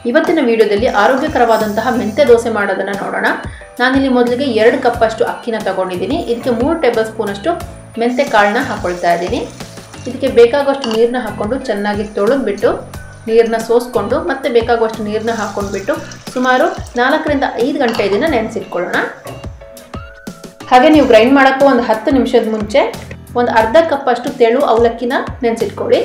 ಇವತ್ತಿನ ವಿಡಿಯೋದಲ್ಲಿ ಆರೋಗ್ಯಕರವಾದಂತಹ ಮೆಂತ್ಯ ದೋಸೆ ಮಾಡೋದನ್ನು ನೋಡೋಣ ನಾನಿಲ್ಲಿ ಮೊದಲಿಗೆ ಎರಡು ಕಪ್ಪಷ್ಟು ಅಕ್ಕಿನ ತಗೊಂಡಿದ್ದೀನಿ ಇದಕ್ಕೆ ಮೂರು ಟೇಬಲ್ ಸ್ಪೂನಷ್ಟು ಮೆಂತ್ಯ ಕಾಳನ್ನ ಹಾಕೊಳ್ತಾ ಇದ್ದೀನಿ ಇದಕ್ಕೆ ಬೇಕಾಗುವಷ್ಟು ನೀರನ್ನ ಹಾಕ್ಕೊಂಡು ಚೆನ್ನಾಗಿ ತೊಳೆದ್ಬಿಟ್ಟು ನೀರನ್ನ ಸೋಸ್ಕೊಂಡು ಮತ್ತೆ ಬೇಕಾಗುವಷ್ಟು ನೀರನ್ನ ಹಾಕ್ಕೊಂಡ್ಬಿಟ್ಟು ಸುಮಾರು ನಾಲ್ಕರಿಂದ ಐದು ಗಂಟೆ ಇದನ್ನು ನೆನೆಸಿಟ್ಕೊಳ್ಳೋಣ ಹಾಗೆ ನೀವು ಗ್ರೈಂಡ್ ಮಾಡೋಕ್ಕೂ ಒಂದು ಹತ್ತು ನಿಮಿಷದ ಮುಂಚೆ ಒಂದು ಅರ್ಧ ಕಪ್ಪಷ್ಟು ತೆಳು ಅವಲಕ್ಕಿನ ನೆನೆಸಿಟ್ಕೊಳ್ಳಿ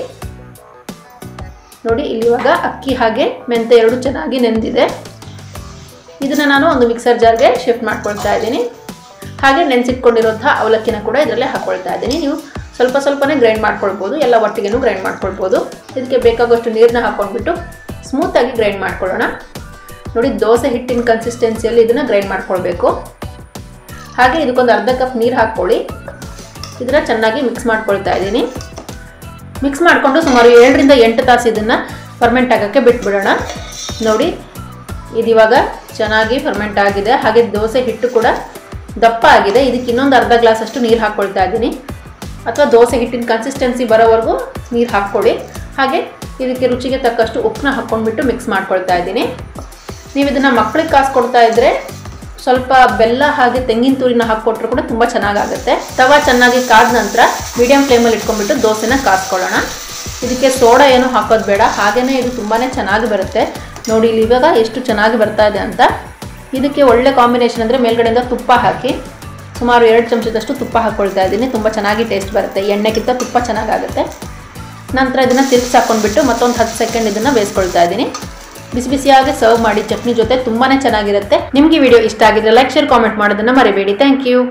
ನೋಡಿ ಇಲ್ಲಿ ಇವಾಗ ಅಕ್ಕಿ ಹಾಗೆ ಮೆಂತೆ ಎರಡು ಚೆನ್ನಾಗಿ ನೆಂದಿದೆ ಇದನ್ನು ನಾನು ಒಂದು ಮಿಕ್ಸರ್ ಜಾರ್ಗೆ ಶಿಫ್ಟ್ ಮಾಡ್ಕೊಳ್ತಾ ಇದ್ದೀನಿ ಹಾಗೆ ನೆನೆಸಿಟ್ಕೊಂಡಿರೋಂಥ ಅವಲಕ್ಕಿನ ಕೂಡ ಇದರಲ್ಲೇ ಹಾಕ್ಕೊಳ್ತಾ ಇದ್ದೀನಿ ನೀವು ಸ್ವಲ್ಪ ಸ್ವಲ್ಪನೇ ಗ್ರೈಂಡ್ ಮಾಡ್ಕೊಳ್ಬೋದು ಎಲ್ಲ ಒಟ್ಟಿಗೆನೂ ಗ್ರೈಂಡ್ ಮಾಡ್ಕೊಳ್ಬೋದು ಇದಕ್ಕೆ ಬೇಕಾಗುವಷ್ಟು ನೀರನ್ನ ಹಾಕ್ಕೊಂಡ್ಬಿಟ್ಟು ಸ್ಮೂತಾಗಿ ಗ್ರೈಂಡ್ ಮಾಡ್ಕೊಳ್ಳೋಣ ನೋಡಿ ದೋಸೆ ಹಿಟ್ಟಿನ ಕನ್ಸಿಸ್ಟೆನ್ಸಿಯಲ್ಲಿ ಇದನ್ನು ಗ್ರೈಂಡ್ ಮಾಡ್ಕೊಳ್ಬೇಕು ಹಾಗೆ ಇದಕ್ಕೊಂದು ಅರ್ಧ ಕಪ್ ನೀರು ಹಾಕ್ಕೊಳ್ಳಿ ಇದನ್ನು ಚೆನ್ನಾಗಿ ಮಿಕ್ಸ್ ಮಾಡ್ಕೊಳ್ತಾ ಇದ್ದೀನಿ ಮಿಕ್ಸ್ ಮಾಡಿಕೊಂಡು ಸುಮಾರು ಏಳರಿಂದ ಎಂಟು ತಾಸು ಇದನ್ನು ಫರ್ಮೆಂಟ್ ಆಗೋಕ್ಕೆ ಬಿಟ್ಬಿಡೋಣ ನೋಡಿ ಇದಿವಾಗ ಚೆನ್ನಾಗಿ ಫರ್ಮೆಂಟ್ ಆಗಿದೆ ಹಾಗೆ ದೋಸೆ ಹಿಟ್ಟು ಕೂಡ ದಪ್ಪ ಆಗಿದೆ ಇದಕ್ಕೆ ಇನ್ನೊಂದು ಅರ್ಧ ಗ್ಲಾಸಷ್ಟು ನೀರು ಹಾಕ್ಕೊಳ್ತಾ ಇದ್ದೀನಿ ಅಥವಾ ದೋಸೆ ಹಿಟ್ಟಿನ ಕನ್ಸಿಸ್ಟೆನ್ಸಿ ಬರೋವರೆಗೂ ನೀರು ಹಾಕ್ಕೊಳ್ಳಿ ಹಾಗೆ ಇದಕ್ಕೆ ರುಚಿಗೆ ತಕ್ಕಷ್ಟು ಉಪ್ಪನ್ನ ಹಾಕ್ಕೊಂಡ್ಬಿಟ್ಟು ಮಿಕ್ಸ್ ಮಾಡ್ಕೊಳ್ತಾ ಇದ್ದೀನಿ ನೀವು ಇದನ್ನು ಮಕ್ಕಳಿಗೆ ಕಾಸು ಕೊಡ್ತಾ ಇದ್ದರೆ ಸ್ವಲ್ಪ ಬೆಲ್ಲ ಹಾಗೆ ತೆಂಗಿನ ತುರಿನ ಹಾಕ್ಕೊಟ್ರು ಕೂಡ ತುಂಬ ಚೆನ್ನಾಗಾಗುತ್ತೆ ತವಾ ಚೆನ್ನಾಗಿ ಕಾದ ನಂತರ ಮೀಡಿಯಂ ಫ್ಲೇಮಲ್ಲಿ ಇಟ್ಕೊಂಡ್ಬಿಟ್ಟು ದೋಸೆನ ಕಾಸ್ಕೊಳ್ಳೋಣ ಇದಕ್ಕೆ ಸೋಡಾ ಏನು ಹಾಕೋದು ಬೇಡ ಹಾಗೆಯೇ ಇದು ತುಂಬಾ ಚೆನ್ನಾಗಿ ಬರುತ್ತೆ ನೋಡಿ ಇಲ್ಲಿ ಇವಾಗ ಎಷ್ಟು ಚೆನ್ನಾಗಿ ಬರ್ತಾ ಇದೆ ಅಂತ ಇದಕ್ಕೆ ಒಳ್ಳೆ ಕಾಂಬಿನೇಷನ್ ಅಂದರೆ ಮೇಲ್ಗಡೆಯಿಂದ ತುಪ್ಪ ಹಾಕಿ ಸುಮಾರು ಎರಡು ಚಮಚದಷ್ಟು ತುಪ್ಪ ಹಾಕ್ಕೊಳ್ತಾ ಇದ್ದೀನಿ ತುಂಬ ಚೆನ್ನಾಗಿ ಟೇಸ್ಟ್ ಬರುತ್ತೆ ಎಣ್ಣೆಗಿಂತ ತುಪ್ಪ ಚೆನ್ನಾಗಾಗುತ್ತೆ ನಂತರ ಇದನ್ನು ತಿರ್ಗಿಸಿ ಹಾಕ್ಕೊಂಡ್ಬಿಟ್ಟು ಮತ್ತೊಂದು ಹತ್ತು ಸೆಕೆಂಡ್ ಇದನ್ನು ಬೇಯಿಸ್ಕೊಳ್ತಾ ಇದ್ದೀನಿ ಬಿಸಿ ಬಿಸಿಯಾಗಿ ಸರ್ವ್ ಮಾಡಿ ಚಟ್ನಿ ಜೊತೆ ತುಂಬಾ ಚೆನ್ನಾಗಿರುತ್ತೆ ನಿಮಗೆ ವಿಡಿಯೋ ಇಷ್ಟ ಆಗಿದ್ರೆ ಲೈಕ್ ಶೇರ್ ಕಾಮೆಂಟ್ ಮಾಡೋದನ್ನು ಮರಿಬೇಡಿ ಥ್ಯಾಂಕ್ ಯು